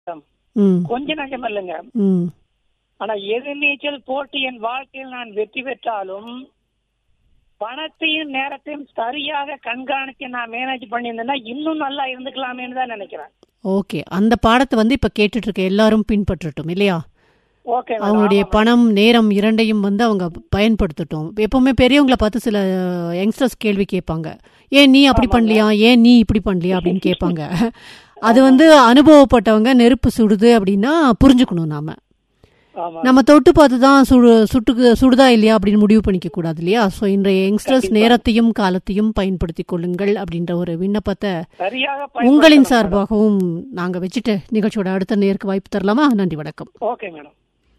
ம் கொஞ்ச நஞ்சம் இல்லைங்க ம் ஆனா எதிர்நீச்சல் போட்டு என் வாழ்க்கையில் நான் வெற்றி பெற்றாலும் பணத்தையும் நேரத்தையும் சரியாக கண்காணிச்சு நான் மேனேஜ் பண்ணியிருந்தேன்னா இன்னும் நல்லா இருந்துக்கலாமேன்னு தான் நினைக்கிறேன் ஓகே அந்த பாடத்தை வந்து இப்ப கேட்டுட்டு இருக்க எல்லாரும் பின்பற்றட்டும் இல்லையா ஓகே மேடம். அவங்களுடைய பணம் நேரம் இரண்டையும் வந்து அவங்க பயன்படுத்தட்டும் எப்பவுமே பெரியவங்கள பார்த்து சில யங்ஸ்டர்ஸ் கேள்வி கேட்பாங்க ஏன் நீ அப்படி பண்ணலையா ஏன் நீ இப்படி பண்ணலையா அப்படின்னு கேட்பாங்க அது வந்து அனுபவப்பட்டவங்க நெருப்பு சுடுது அப்படின்னா புரிஞ்சுக்கணும் நாம ஆமா நம்ம தொட்டு பார்த்து தான் சுடு சுட்டுக்கு சுடுதா இல்லையா அப்படின்னு முடிவு பண்ணிக்க கூடாது இல்லையா ஸோ இன்றைய யங்ஸ்டர்ஸ் நேரத்தையும் காலத்தையும் பயன்படுத்திக் கொள்ளுங்கள் அப்படின்ற ஒரு விண்ணப்பத்தை சரியாக உங்களின் பயன்படுத்தணும் சார்பாகவும் நாங்க வச்சுட்டு நிகழ்ச்சியோட அடுத்த நேருக்கு வாய்ப்பு தரலாமா நன்றி வணக்கம் மேடம். ஓகே மேடம்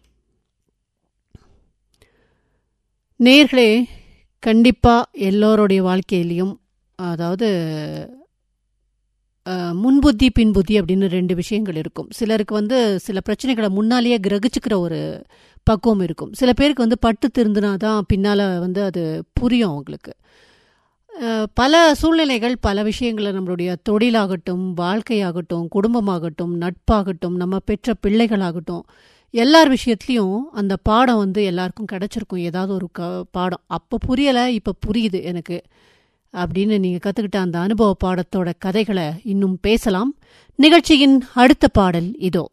நேர்களே கண்டிப்பா எல்லோருடைய வாழ்க்கையிலையும் அதாவது அஹ், முன்புத்தி பின்புத்தி அப்படின்னு ரெண்டு விஷயங்கள் இருக்கும் சிலருக்கு வந்து சில பிரச்சனைகளை முன்னாலேயே கிரகிச்சுக்கிற ஒரு பக்குவம் இருக்கும் சில பேருக்கு வந்து பட்டு திருந்தினா தான் பின்னால வந்து அது புரியும் அவங்களுக்கு அஹ், பல சூழ்நிலைகள் பல விஷயங்களை நம்மளுடைய தொழிலாகட்டும் வாழ்க்கையாகட்டும் குடும்பமாகட்டும் நட்பாகட்டும் நம்ம பெற்ற பிள்ளைகளாகட்டும் எல்லார் விஷயத்துலையும் அந்த பாடம் வந்து எல்லாருக்கும் கிடைச்சிருக்கும் ஏதாவது ஒரு க பாடம் அப்போ புரியலை இப்போ புரியுது எனக்கு அப்படின்னு நீங்கள் கற்றுக்கிட்ட அந்த அனுபவ பாடத்தோட கதைகளை இன்னும் பேசலாம் நிகழ்ச்சியின் அடுத்த பாடல் இதோ